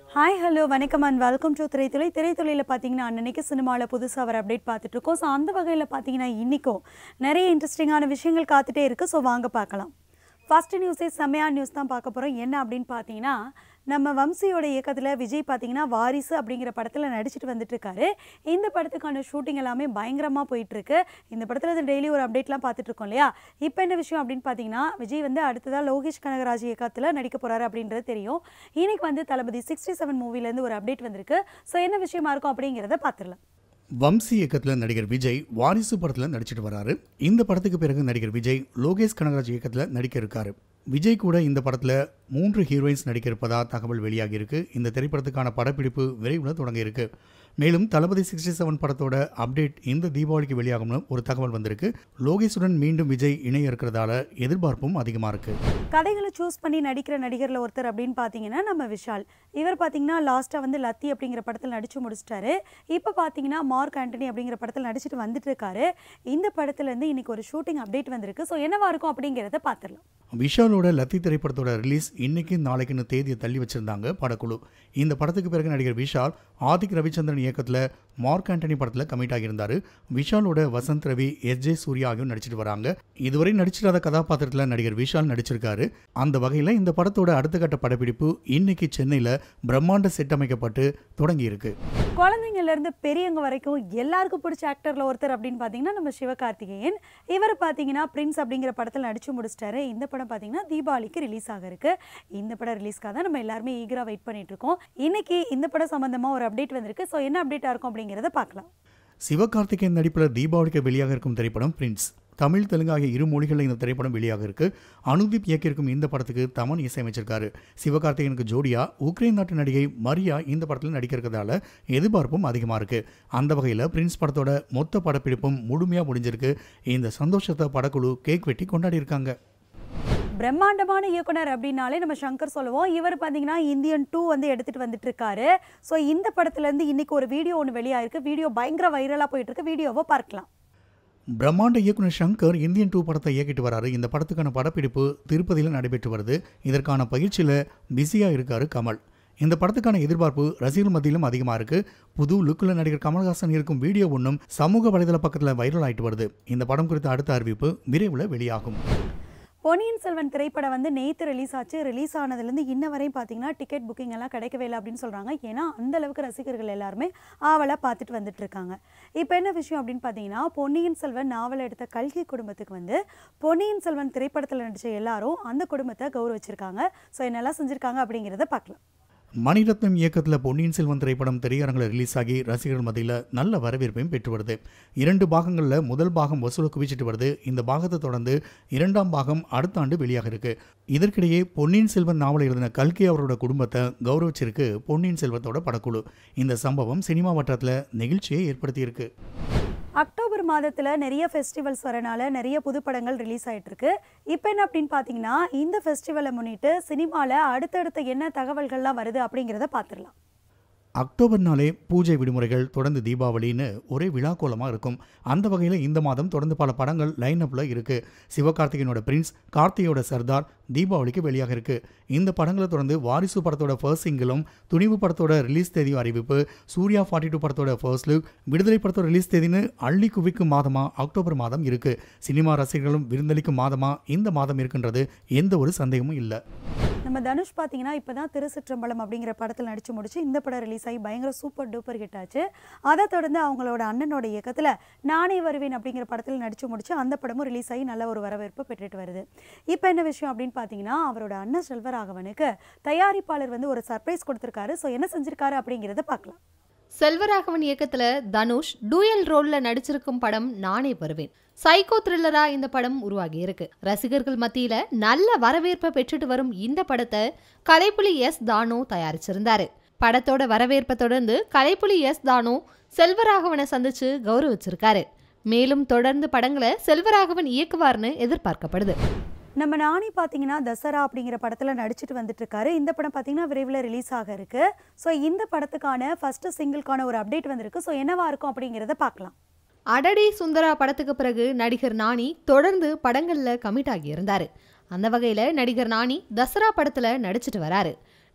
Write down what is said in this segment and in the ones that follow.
hi hello வணக்கம் and welcome to திரைத்துறை திரைத்துறையில் பார்த்தீங்கன்னா அன்னன்னைக்கு சினிமாவில் புதுசாக வர அப்டேட் பார்த்துட்டு இருக்கோம் ஸோ அந்த வகையில் பார்த்தீங்கன்னா இன்றைக்கும் நிறைய இன்ட்ரெஸ்டிங்கான விஷயங்கள் காத்துட்டே இருக்குது ஸோ வாங்க பார்க்கலாம் ஃபர்ஸ்ட் நியூஸே செம்மையான நியூஸ் தான் பார்க்க போகிறோம் என்ன அப்படின்னு பார்த்தீங்கன்னா நம்ம வம்சியோட இயக்கத்தில் விஜய் பார்த்தீங்கன்னா வாரிசு அப்படிங்கிற படத்தில் நடிச்சிட்டு வந்துட்டு இருக்காரு இந்த படத்துக்கான ஷூட்டிங் எல்லாமே பயங்கரமாக போயிட்டு இருக்கு இந்த படத்தில் டெய்லி ஒரு அப்டேட்லாம் பார்த்துட்டு இருக்கோம் இல்லையா இப்போ என்ன விஷயம் அப்படின்னு பார்த்தீங்கன்னா விஜய் வந்து அடுத்ததாக லோகேஷ் கனகராஜ் இயக்கத்தில் நடிக்க போறாரு அப்படின்றது தெரியும் இன்னைக்கு வந்து தளபதி சிக்ஸ்டி செவன் மூவிலேருந்து ஒரு அப்டேட் வந்திருக்கு ஸோ என்ன விஷயமா இருக்கும் அப்படிங்கிறத பார்த்துடலாம் வம்சி இயக்கத்தில் நடிகர் விஜய் வாரிசு படத்தில் நடிச்சிட்டு வராரு இந்த படத்துக்கு பிறகு நடிகர் விஜய் லோகேஷ் கனகராஜ் இயக்கத்தில் நடிக்க இருக்காரு விஜய் கூட இந்த படத்தில் மூன்று ஹீரோயின்ஸ் நடிக்க இருப்பதா தகவல் வெளியாகி இருக்கு இந்த திரைப்படத்துக்கான படப்பிடிப்பு விரைவில் தொடங்க இருக்கு மேலும் தளபதி சிக்ஸ்டி செவன் படத்தோட அப்டேட் இந்த தீபாவளிக்கு வெளியாகும்னு ஒரு தகவல் வந்திருக்கு லோகேஷுடன் மீண்டும் விஜய் இணைய இருக்கிறதால எதிர்பார்ப்பும் அதிகமாக இருக்கு கதைகளை சூஸ் பண்ணி நடிக்கிற நடிகரில் ஒருத்தர் அப்படின்னு பார்த்தீங்கன்னா நம்ம விஷால் இவர் பார்த்தீங்கன்னா லாஸ்ட்டாக வந்து லத்தி அப்படிங்கிற படத்தில் நடித்து முடிச்சிட்டாரு இப்போ பார்த்தீங்கன்னா மார்க் ஆண்டனி அப்படிங்கிற படத்தில் நடிச்சிட்டு வந்துட்டு இருக்காரு இந்த படத்துலேருந்து இன்னைக்கு ஒரு ஷூட்டிங் அப்டேட் வந்திருக்கு ஸோ என்னவா இருக்கும் அப்படிங்கிறத பார்த்துடலாம் விஷாலோட லத்தி திரைப்படத்தோட ரிலீஸ் இன்னைக்கு நாளைக்குன்னு தேதியை தள்ளி வச்சிருந்தாங்க படக்குழு இந்த படத்துக்கு பிறகு நடிகர் விஷால் ஆதிக் ரவிச்சந்திரன் இயக்கத்தில் மார்க் ஆண்டனி படத்தில் கமிட் ஆகியிருந்தாரு விஷாலோட வசந்த் ரவி எஸ் ஜே சூர்யா ஆகியோர் நடிச்சிட்டு வராங்க இதுவரை நடிச்சிடாத கதாபாத்திரத்தில் நடிகர் விஷால் நடிச்சிருக்காரு அந்த வகையில் இந்த படத்தோட அடுத்த கட்ட படப்பிடிப்பு இன்னைக்கு சென்னையில் பிரம்மாண்ட செட் அமைக்கப்பட்டு தொடங்கி இருக்கு குழந்தைங்கள்ல இருந்து பெரியவங்க வரைக்கும் எல்லாருக்கும் பிடிச்ச ஆக்டர்ல ஒருத்தர் அப்படின்னு பார்த்தீங்கன்னா நம்ம சிவகார்த்திகேயன் இவர் பார்த்தீங்கன்னா பிரின்ஸ் அப்படிங்கிற படத்தில் நடிச்சு முடிச்சிட்டாரு இந்த படம் பார்த்தீங்கன்னா தீபாவளிக்கு ரிலீஸ் ஆக இருக்கு இந்த படம் ரிலீஸ்க்காக தான் நம்ம எல்லாருமே ஈகரா வெயிட் பண்ணிட்டு இருக்கோம் இன்னைக்கு இந்த படம் சம்பந்தமா ஒரு அப்டேட் வந்திருக்கு ஸோ என்ன அப்டேட்டா இருக்கும் அப்படிங்கிறத பார்க்கலாம் சிவகார்த்திகேயன் நடிப்பில் தீபாவளிக்கு வெளியாக இருக்கும் திரைப்படம் பிரின்ஸ் தமிழ் தெலுங்கு ஆகிய இரு மொழிகளில் இந்த திரைப்படம் வெளியாக இருக்கு அனுதீப் இயக்கியிருக்கும் இந்த படத்துக்கு தமன் இசையமைச்சிருக்காரு சிவகார்த்திகேயனுக்கு ஜோடியா உக்ரைன் நாட்டு நடிகை மரியா இந்த படத்தில் நடிக்க இருக்கிறதால எதிர்பார்ப்பும் அதிகமாக இருக்கு அந்த வகையில் பிரின்ஸ் படத்தோட மொத்த படப்பிடிப்பும் முழுமையாக முடிஞ்சிருக்கு இந்த சந்தோஷத்தை படக்குழு கேக் வெட்டி கொண்டாடி இருக்காங்க பிரம்மாண்டமான இயக்குனர் அப்படின்னாலே நம்ம சங்கர் சொல்லுவோம் இவர் பார்த்தீங்கன்னா இந்தியன் டூ வந்து எடுத்துட்டு வந்துட்டு இருக்காரு ஸோ இந்த படத்துலேருந்து இன்னைக்கு ஒரு வீடியோ ஒன்று வெளியாயிருக்கு வீடியோ பயங்கர வைரலாக போயிட்டு இருக்கு வீடியோவை பார்க்கலாம் பிரம்மாண்ட இயக்குனர் சங்கர் இந்தியன் டூ படத்தை இயக்கிட்டு வராரு இந்த படத்துக்கான படப்பிடிப்பு திருப்பதியில் நடைபெற்று வருது இதற்கான பயிற்சியில் பிஸியாக இருக்காரு கமல் இந்த படத்துக்கான எதிர்பார்ப்பு ரசிகர்கள் மத்தியிலும் அதிகமாக இருக்கு புது லுக்கில் நடிகர் கமல்ஹாசன் இருக்கும் வீடியோ ஒன்றும் சமூக வலைதள பக்கத்தில் வைரல் ஆயிட்டு வருது இந்த படம் குறித்த அடுத்த அறிவிப்பு விரைவில் வெளியாகும் பொன்னியின் செல்வன் திரைப்படம் வந்து நேற்று ரிலீஸ் ஆச்சு ரிலீஸ் ஆனதுலேருந்து இன்ன வரையும் பார்த்தீங்கன்னா டிக்கெட் புக்கிங் எல்லாம் கிடைக்கவே இல்லை அப்படின்னு சொல்கிறாங்க ஏன்னா அந்த அளவுக்கு ரசிகர்கள் எல்லாருமே ஆவலாக பார்த்துட்டு வந்துட்டு இருக்காங்க இப்போ என்ன விஷயம் அப்படின்னு பார்த்தீங்கன்னா பொன்னியின் செல்வன் நாவல் எடுத்த கல்கி குடும்பத்துக்கு வந்து பொன்னியின் செல்வன் திரைப்படத்தில் நடித்த எல்லாரும் அந்த குடும்பத்தை கௌரவிச்சிருக்காங்க ஸோ என்னெல்லாம் செஞ்சுருக்காங்க அப்படிங்கிறத பார்க்கலாம் மணிரத்னம் இயக்கத்தில் பொன்னியின் செல்வன் திரைப்படம் திரையரங்கில் ரிலீஸ் ஆகி ரசிகர்கள் மத்தியில் நல்ல வரவேற்பையும் பெற்று வருது இரண்டு பாகங்களில் முதல் பாகம் வசூலை குவிச்சிட்டு வருது இந்த பாகத்தை தொடர்ந்து இரண்டாம் பாகம் அடுத்த ஆண்டு வெளியாக இருக்கு இதற்கிடையே பொன்னியின் செல்வன் நாவல் எழுதின கல்கி அவரோட குடும்பத்தை கௌரவிச்சிருக்கு பொன்னியின் செல்வத்தோட படக்குழு இந்த சம்பவம் சினிமா வட்டத்தில் நெகிழ்ச்சியை ஏற்படுத்தியிருக்கு அக்டோபர் மாதத்தில் நிறைய ஃபெஸ்டிவல்ஸ் வரனால நிறைய புது படங்கள் ரிலீஸ் ஆயிட்டு இருக்கு இப்போ என்ன அப்படின்னு பார்த்தீங்கன்னா இந்த ஃபெஸ்டிவலை முன்னிட்டு சினிமாவில் அடுத்தடுத்த என்ன தகவல்கள்லாம் வருது அப்படிங்கிறத பார்த்துடலாம் அக்டோபர் நாளே பூஜை விடுமுறைகள் தொடர்ந்து தீபாவளின்னு ஒரே விழாக்கோலமாக இருக்கும் அந்த வகையில் இந்த மாதம் தொடர்ந்து பல படங்கள் லைன் அப்பில் இருக்குது சிவகார்த்திகேயனோட பிரின்ஸ் கார்த்தியோட சர்தார் தீபாவளிக்கு வெளியாக இருக்குது இந்த படங்களை தொடர்ந்து வாரிசு படத்தோட ஃபர்ஸ்ட் சிங்கிளும் துணிவு படத்தோட ரிலீஸ் தேதி அறிவிப்பு சூர்யா ஃபார்ட்டி டூ படத்தோட ஃபர்ஸ்ட் லுக் விடுதலை படத்தோட ரிலீஸ் தேதின்னு அள்ளி குவிக்கும் மாதமாக அக்டோபர் மாதம் இருக்குது சினிமா ரசிகர்களும் விருந்தளிக்கும் மாதமாக இந்த மாதம் இருக்குன்றது எந்த ஒரு சந்தேகமும் இல்லை நம்ம தனுஷ் பார்த்தீங்கன்னா இப்போ தான் திருச்சிற்றம்பலம் அப்படிங்கிற படத்தில் நடித்து முடிச்சு இந்த படம் ரிலீஸ் ஆகி பயங்கர சூப்பர் டூப்பர் ஹிட் ஆச்சு அதை தொடர்ந்து அவங்களோட அண்ணனோட இயக்கத்தில் நானே வருவேன் அப்படிங்கிற படத்தில் நடித்து முடிச்சு அந்த படமும் ரிலீஸ் ஆகி நல்ல ஒரு வரவேற்பு பெற்றுட்டு வருது இப்போ என்ன விஷயம் அப்படின்னு பார்த்தீங்கன்னா அவரோட அண்ணன் செல்வராகவனுக்கு தயாரிப்பாளர் வந்து ஒரு சர்ப்ரைஸ் கொடுத்துருக்காரு ஸோ என்ன செஞ்சிருக்காரு அப்படிங்கிறத பார்க்கலாம் செல்வராகவன் இயக்கத்துல தனுஷ் டூயல் ரோல்ல நடிச்சிருக்கும் படம் நானே வருவேன் சைக்கோ த்ரில்லரா இந்த படம் உருவாகி இருக்கு ரசிகர்கள் மத்தியில நல்ல வரவேற்பை பெற்றுட்டு வரும் இந்த படத்தை கலைப்புலி எஸ் தானோ தயாரிச்சிருந்தாரு படத்தோட வரவேற்பை தொடர்ந்து கலைப்புலி எஸ் தானோ செல்வராகவனை சந்திச்சு கௌரவிச்சிருக்காரு மேலும் தொடர்ந்து படங்களை செல்வராகவன் இயக்குவார்னு எதிர்பார்க்கப்படுது நம்ம நானி பார்த்தீங்கன்னா தசரா அப்படிங்கிற படத்தில் நடிச்சிட்டு வந்துட்டு இருக்காரு இந்த படம் பார்த்தீங்கன்னா விரைவில் ரிலீஸ் ஆக இருக்கு ஸோ இந்த படத்துக்கான ஃபர்ஸ்ட் சிங்கிள்கான ஒரு அப்டேட் வந்திருக்கு ஸோ என்னவா இருக்கும் அப்படிங்கிறத பார்க்கலாம் அடடி சுந்தரா படத்துக்கு பிறகு நடிகர் நானி தொடர்ந்து படங்கள்ல கமிட் ஆகி இருந்தாரு அந்த வகையில நடிகர் நானி தசரா படத்துல நடிச்சிட்டு வராரு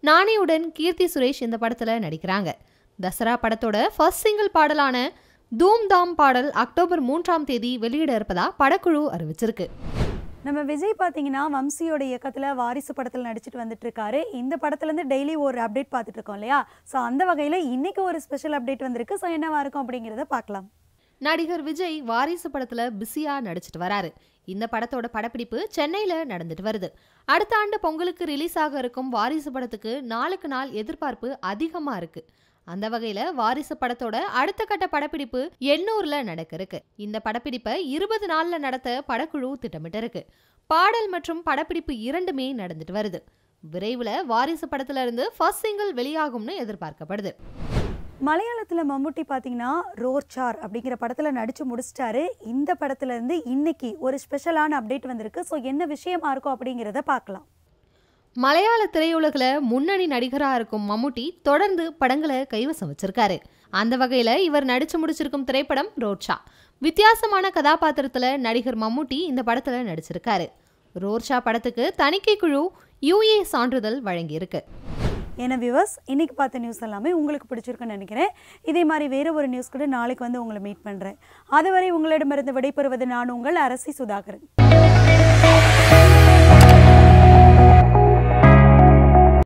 நானியுடன் கீர்த்தி சுரேஷ் இந்த படத்துல நடிக்கிறாங்க தசரா படத்தோட ஃபர்ஸ்ட் சிங்கிள் பாடலான தூம் தாம் பாடல் அக்டோபர் மூன்றாம் தேதி வெளியிட இருப்பதா படக்குழு அறிவிச்சிருக்கு நம்ம விஜய் பார்த்தீங்கன்னா வம்சியோட இயக்கத்தில் வாரிசு படத்தில் நடிச்சிட்டு வந்துட்டு இருக்காரு இந்த படத்துலேருந்து டெய்லி ஒரு அப்டேட் பார்த்துட்டு இருக்கோம் இல்லையா ஸோ அந்த வகையில் இன்னைக்கு ஒரு ஸ்பெஷல் அப்டேட் வந்திருக்கு ஸோ என்னவா இருக்கும் அப்படிங்கிறத பார்க்கலாம் நடிகர் விஜய் வாரிசு படத்துல பிஸியா நடிச்சிட்டு வராரு இந்த படத்தோட படப்பிடிப்பு சென்னையில நடந்துட்டு வருது அடுத்த ஆண்டு பொங்கலுக்கு ரிலீஸ் ஆக இருக்கும் வாரிசு படத்துக்கு நாளுக்கு நாள் எதிர்பார்ப்பு அதிகமா இருக்கு அந்த வகையில வாரிசு படத்தோட அடுத்த கட்ட படப்பிடிப்பு எண்ணூர்ல நடக்க இருக்கு இந்த படப்பிடிப்பை இருபது நாள்ல நடத்த படக்குழு திட்டமிட்டு இருக்கு பாடல் மற்றும் படப்பிடிப்பு இரண்டுமே நடந்துட்டு வருது விரைவில் வாரிசு படத்துல இருந்து ஃபர்ஸ்ட் சிங்கிள் வெளியாகும்னு எதிர்பார்க்கப்படுது மலையாளத்தில் மம்முட்டி பார்த்தீங்கன்னா ரோர்சார் அப்படிங்கிற படத்தில் நடித்து முடிச்சிட்டாரு இந்த படத்துலேருந்து இன்னைக்கு ஒரு ஸ்பெஷலான அப்டேட் வந்திருக்கு ஸோ என்ன விஷயமா இருக்கும் அப்படிங்கிறத பார்க்கலாம் மலையாள திரையுலகில் முன்னணி நடிகராக இருக்கும் மம்முட்டி தொடர்ந்து படங்களை கைவசம் வச்சிருக்காரு அந்த வகையில் இவர் நடிச்சு முடிச்சிருக்கும் திரைப்படம் ரோட்ஷா வித்தியாசமான கதாபாத்திரத்தில் நடிகர் மம்முட்டி இந்த படத்தில் நடிச்சிருக்காரு ரோர்ஷா படத்துக்கு தணிக்கை குழு யூஏ சான்றிதழ் வழங்கியிருக்கு ஏன்னா வியூவர்ஸ் இன்னைக்கு பார்த்த நியூஸ் எல்லாமே உங்களுக்கு பிடிச்சிருக்குன்னு நினைக்கிறேன் இதே மாதிரி வேற ஒரு நியூஸ் கூட நாளைக்கு வந்து உங்களை மீட் பண்ணுறேன் அதுவரை உங்களிடமிருந்து விடைபெறுவது நான் உங்கள் அரசி சுதாகரன்